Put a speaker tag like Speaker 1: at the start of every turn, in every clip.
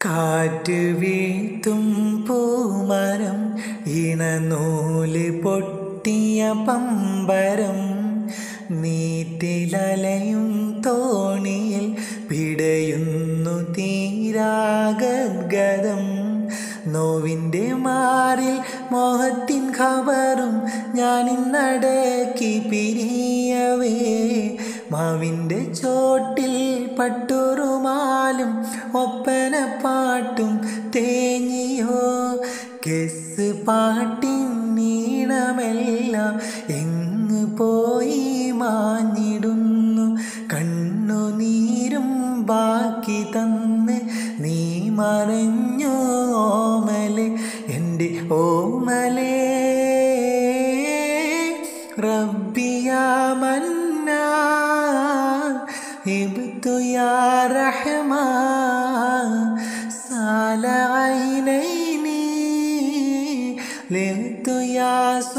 Speaker 1: കാറ്റ് വീഴ്ത്തും പൂമരം ഇണനൂല് പൊട്ടിയ പമ്പരം നീറ്റിലലയും തോണിയിൽ പിടയുന്നു തീരാഗദ്ഗതം നോവിൻ്റെ മാറിൽ മോഹത്തിൻ ഖബറും ഞാനിന്നടക്കി പിരിയവേ മാവിൻ്റെ ചോട്ടിൽ പട്ടുറുമാലും ഒപ്പന പാട്ടും തേങ്ങിയോ കെസ് പാട്ടിൻ നീണമെല്ലാം എങ്ങ് പോയി മാഞ്ഞിടുന്നു കണ്ണുനീരും ബാക്കി തന്ന് നീ മറഞ്ഞു ഓമലെ എൻ്റെ ഓമലേ റബ്ബിയ മന്നാ ഹിബ്തു യാ റഹ്മാൻ സാല ഐനൈനി لغت يا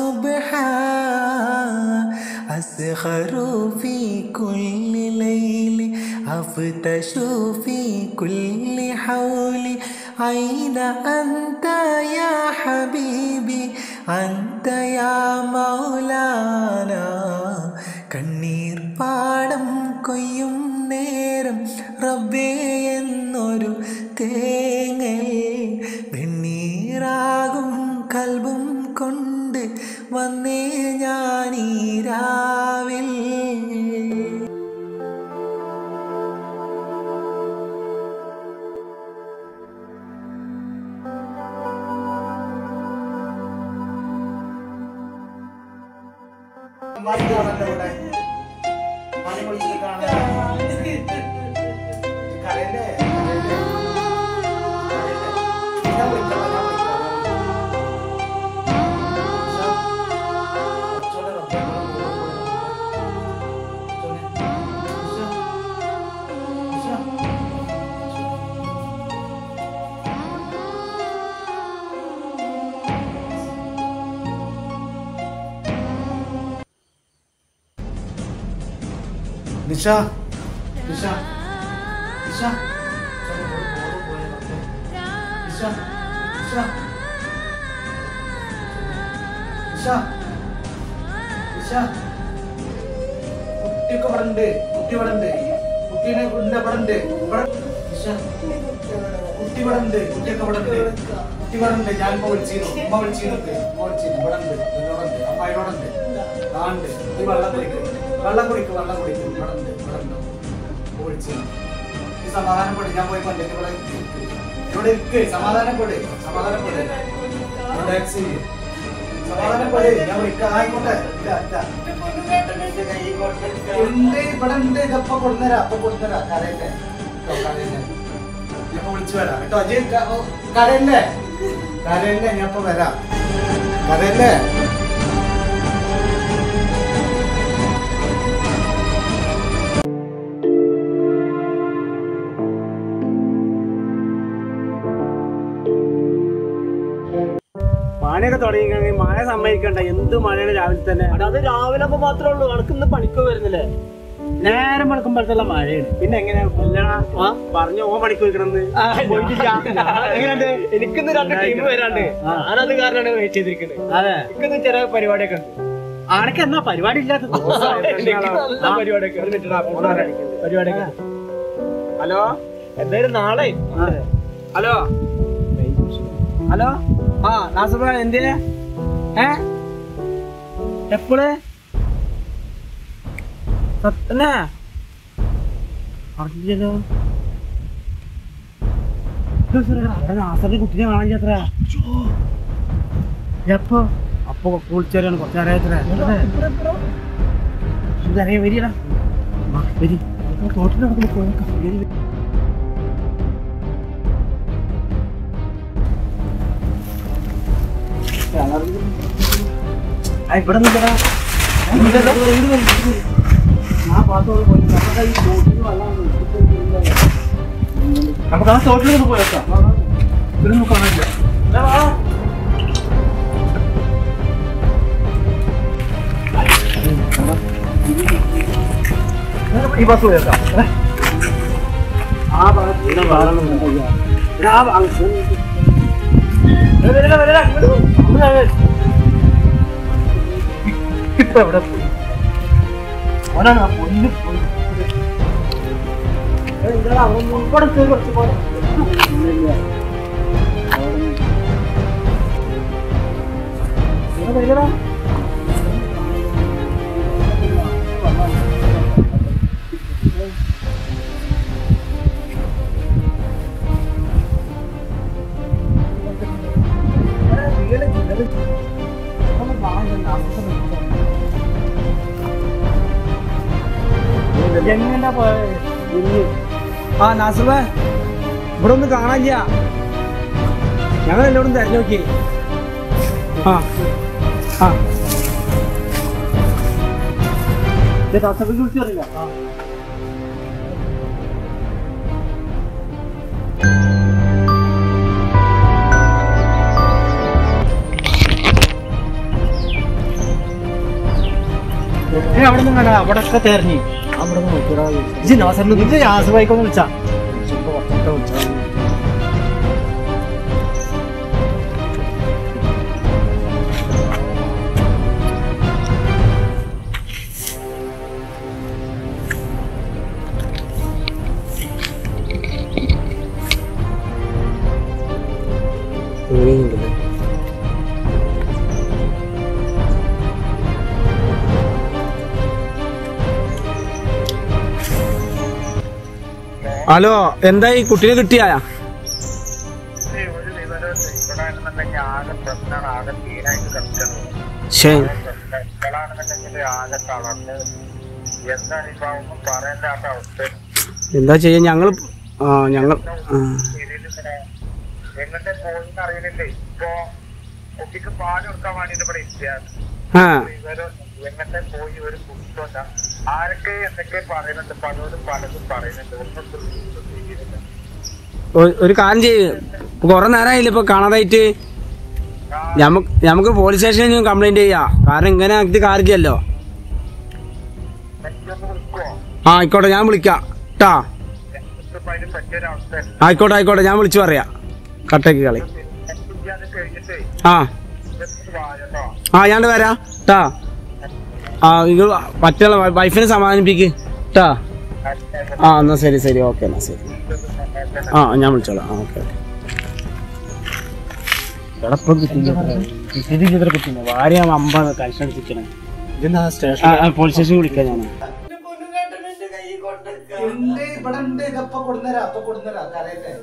Speaker 1: سبحان أسخر في كل ليل أفتش في كل حول أين أنت يا حبيبي أنت يا مولانا കണ്ണീർ പാടം കൊയ്യും നേരം റബ്ബേ എന്നൊരു തേങ്ങൽ വെണ്ണീറാകും കൽബും കൊണ്ട് വന്നേ ഞാനീ രാവിൽ
Speaker 2: നിഷ നിഷ നിഷ നിഷ നിഷ നിഷ നിഷ കുട്ടിയൊക്കെ ഇവിടെ ഉണ്ട് കുട്ടി ഇവിടെ ഉണ്ട് കുട്ടീനെ ഇല്ല ഇവിടെ ഉണ്ട് ഇവിടെ നിഷ കുട്ടി ഇവിടെ ഉണ്ട് കുട്ടിയൊക്കെ ഇവിടെ ഉണ്ട് കുട്ടി ഇവിടെ ഉണ്ട് ഞാനിപ്പോ വിളിച്ചിരുന്നു ഉമ്മ വിളിച്ചിരുന്നു ഉമ്മ വിളിച്ചിരുന്നു ഇവിടെ ഉണ്ട് ഇതിനോടുണ്ട് അമ്മായിനോടുണ്ട് ആ ഉണ്ട് ഈ വെള്ളം കുടിക്കും വെള്ളം കുടിക്കും വെള്ളം കുടിക്കും ഇവിടെ ഉണ്ട് ഇവിടെ ഉണ്ട് ഉമ്മ വിളിച്ചിരുന്നു ഈ സമാധാനപ്പെട് ഞാൻ പോയി കൊണ്ടിട്ട് ഇവിടെ ഇരിക്ക്. ഇവിടെ ഇരിക്ക് സമാധാനപ്പെട് സമാധാനപ്പെട് റിലാക്സ് ചെയ്യ് സമാധാനപ്പെട് ഞാൻ വിളിക്കാം ആയിക്കോട്ടെ ഇല്ല ഇല്ല ഉണ്ട് ഇവിടെ ഉണ്ട് ഇതപ്പൊ കൊടുന്നരാ അപ്പൊ കൊടുന്നരാ കരയല്ലേ കേട്ടോ, കരയല്ലേ ഞാൻ വിളിച്ചു വരാം കേട്ടോ അജയ് ക- ഓ, കരയല്ലേ കരയല്ലേ ഞാൻ ഇപ്പൊ വരാം കരയല്ലേ
Speaker 3: മഴയൊക്കെ തുടങ്ങി മഴ സമ്മതിക്കണ്ട എന്ത് മഴയാണ് രാവിലെ തന്നെ അത് രാവിലെ ആകുമ്പോ മാത്രമേ ഉള്ളൂ കണക്കിന്ന് പണിക്ക് വരുന്നില്ലേ നേരം വെളുക്കുമ്പോഴത്തുള്ള മഴയാണ് പിന്നെ എങ്ങനെയാ ആ പറഞ്ഞ ഓ പണിക്ക് വെക്കണമെന്ന് പോയിട്ടില്ല എങ്ങനെയുണ്ട് എനിക്കിന്ന് രണ്ട് ടീം വരാണ്ട് ഞാനത് കാരണമാണ് വെയിറ്റ് ചെയ്തിരിക്കുന്നത് അതെ എനിക്കിന്ന് ചെറിയ പരിപാടിയൊക്കെ ഉണ്ട് ആനക്ക് എന്നാ പരിപാടി ഇല്ലാത്ത പരിപാടിയൊക്കെ പരിപാടിയൊക്കെ ഹലോ എന്തായാലും നാളെ ഹലോ ഹലോ ആ നാസബ എന്തിനാ ഏ എപ്പോള് സത്തന്നെ അറിഞ്ഞല്ലോ നാസറിന്റെ കുട്ടിനെ കാണാൻ ചേത്ര എപ്പോ അപ്പൊ വിളിച്ചാലാണ് കുറച്ച് അറിയാത്ര ഇതറിയ വരിയടാ വരി തോട്ടിൽ നടക്കുമ്പോ പോയേക്കാം വരി, വരി. ആ, ഇവിടെ നിന്നെടാ. ഇല്ലല്ലോ, ഇവിടെ വന്ന്. ആ ഭാഗത്തോട് പോയി. നമ്മുടെ ഈ തോട്ടിൽ വെള്ളം നമുക്ക് ആ തോട്ടിലേക്ക് പോയേക്കാം ഇവിടെ നമുക്ക് കാണാനില്ല ദാ വാ. ഈ ബസ് പോയേക്കാം ഏ? ആ ഭാഗത്ത് എടാ, അങ്ങ് എടാ, വരടാ, വരടാ, ഇങ്ങോട്ട് പോ. അങ്ങ് അങ്ങ്. ഇപ്പൊ എവിടെ പോയി ഓനാണ് ആ പൊന്നു പോയി എടാ, ഇതാടാ, അവൻ മുൻപോട്ട് കേറി കുറച്ച് പോരെ. ഇല്ലില്ല. എടാ, വരടാ. എങ്ങനെ
Speaker 4: ആ നാസറേ ഇവിടെ ഒന്നും കാണാനില്ല ഞങ്ങൾ എല്ലാവരും തെരഞ്ഞു നോക്കി ആ ആ
Speaker 3: വിളിച്ചറിയില്ല അവിടെ നിന്ന് കണ്ട അവിടെ ഒക്കെ തെരഞ്ഞു അവിടെ നോക്കിയടാ ഇത് നാസറിന് ഇത് യാസുബായിക്കൊന്ന് വിളിച്ചാ
Speaker 4: ഹലോ എന്തായി കുട്ടീനെ കിട്ടിയാ ശരി എന്താ ചെയ്യാ ഞങ്ങൾ ആ ഞങ്ങൾ ആ.
Speaker 5: എങ്ങോട്ട് പോയിന്ന് അറിയണില്ലേ ഇപ്പൊ കുട്ടിക്ക് പാല് കൊടുക്കാൻ വേണ്ടിട്ട് ഇവിടെ ഇരിക്കുകയാണ്
Speaker 4: ആ
Speaker 5: ഇവര് എങ്ങോട്ട് പോയി ഒരു കുട്ടില്ല ആരൊക്കെ എന്തൊക്കെ പറയുന്നുണ്ട് പലരും പലതും പറയുന്നുണ്ട് ഒന്നും ചെയ്യുന്നില്ല
Speaker 4: ഒ- ഒരു കാര്യം ചെയ്യ് കുറെ നേരമായില്ല ഇപ്പൊ കാണാതായിട്ട് നമുക്ക് നമുക്ക് പോലീസ് സ്റ്റേഷനിൽ കംപ്ലൈന്റ് ചെയ്യാം കാരണം ഇങ്ങനെ ഇത് കാര്യമല്ലോ
Speaker 5: എനിക്കൊന്ന് വിളിക്കുവോ
Speaker 4: ആ ആയിക്കോട്ടെ ഞാൻ വിളിക്കാം ട്ടാ
Speaker 5: ഇപ്പൊ അതിന് പറ്റിയൊരവസ്ഥ
Speaker 4: ആയിക്കോട്ടെ ആയിക്കോട്ടെ ഞാൻ വിളിച്ചു പറയാം കട്ടക്ക് കളി
Speaker 5: അത് കഴിഞ്ഞിട്ടേ
Speaker 4: ആ
Speaker 5: ജസ്റ്റ് വായട്ടോ
Speaker 4: ആ ഞാൻ വരാം ട്ടാ ആ നിങ്ങൾ മറ്റുള്ള വൈഫിനെ സമാധാനിപ്പിക്ക് ട്ടാ ആ എന്നാ ശരി ശരി ഓക്കെ എന്നാ ശരി ആ ഞാൻ വിളിച്ചോളാം ആ ഓക്കെ ഓക്കെ
Speaker 3: എടപ്പം കിട്ടിയില്ല കിട്ടില്ല ഭാര്യ അമ്പ കഴിച്ചടിച്ചിരിക്കണേ
Speaker 2: ഇതെന്താ സ്റ്റേഷൻ
Speaker 3: പോലീസ് സ്റ്റേഷൻ വിളിക്കാം ഞാൻ
Speaker 2: ഉണ്ട് ഇവിടെ ഉണ്ട് ഇതപ്പൊ കൊടുന്നരാ അപ്പൊ കൊടുന്നരാ കരയട്ടെ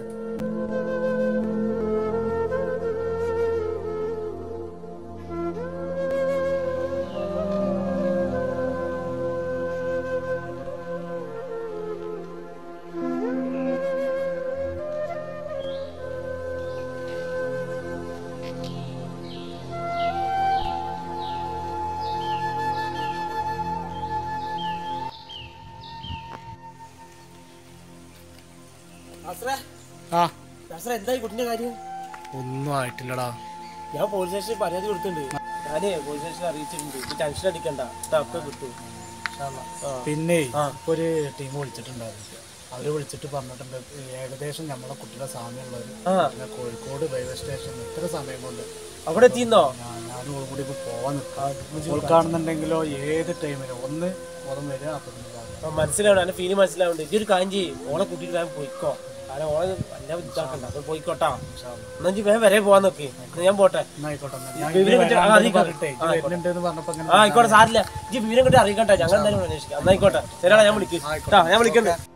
Speaker 3: ആ എന്തായി കുട്ടിന്റെ കാര്യം
Speaker 2: ഒന്നും ആയിട്ടില്ലടാ
Speaker 3: ഞാൻ പോലീസ് സ്റ്റേഷനിൽ പരാതി കൊടുത്തിട്ടുണ്ട് ഞാനേ പോലീസ് സ്റ്റേഷനിൽ അറിയിച്ചിട്ടുണ്ട് ഇത് ടെൻഷൻ അടിക്കണ്ട ഇതൊക്കെ കിട്ടും
Speaker 2: പിന്നെ
Speaker 3: ആ.
Speaker 2: ഇപ്പൊ ഒരു ടീം വിളിച്ചിട്ടുണ്ടായിരുന്നു അവര് വിളിച്ചിട്ട് പറഞ്ഞിട്ടുണ്ട് ഏകദേശം നമ്മളെ കുട്ടിയുടെ സാമ്യമുള്ളവര്
Speaker 3: ആ
Speaker 2: പിന്നെ കോഴിക്കോട് റെയിൽവേ സ്റ്റേഷൻ ഇത്ര സമയം കൊണ്ട്
Speaker 3: അവിടെ എത്തിന്നോ
Speaker 2: ഞാൻ- ഞാനും ഓൾ കൂടി ഇപ്പൊ പോവാൻ നിൽക്കാം ഓൾക്കാണെന്നുണ്ടെങ്കിലോ ഏത് ടൈമിലും ഒന്ന് പുറം വരിക അപ്പൊ പിന്നെ ഇതാക്കുക.
Speaker 3: മനസ്സിലാവണം എന്റെ ഫീല് മനസ്സിലാവണ്ട് ഇതൊരു കാര്യം ചെയ്യും ഓളെ കൂട്ടിയിട്ട് ഞാൻ പോയിക്കോ കാരണം ഓളെ എന്നെ ഇതാക്കണ്ട അപ്പൊ പോയിക്കോട്ടാ എന്നാ ഇജ്ജ് വേഗം വരെ പോവാൻ നോക്കി എന്നാ ഞാൻ പോട്ടെ
Speaker 2: എന്നാ ആയിക്കോട്ടെ എന്നാ. ഞാൻ
Speaker 3: ഇവരെ
Speaker 2: ഇനി
Speaker 3: പറ്റി
Speaker 2: വരാണ്ടെന്ന്
Speaker 3: അറിയിക്കാം.
Speaker 2: പറഞ്ഞിട്ടേ, ഇജ്ജ്
Speaker 3: ആ, ആയിക്കോട്ടെ.
Speaker 2: വരുന്നുണ്ടെന്ന് പറഞ്ഞപ്പോ ഇങ്ങനെ
Speaker 3: ആ ആയിക്കോട്ടെ സാറില്ല ഇജ്ജ് വിവരം കിട്ടി അറിയിക്കട്ടെ ഞങ്ങൾ എന്തായാലും അന്വേഷിക്കാം എന്നായിക്കോട്ടെ ശരിയാ ഞാൻ വിളിക്കും ഞാൻ വിളിക്കണ്ടേ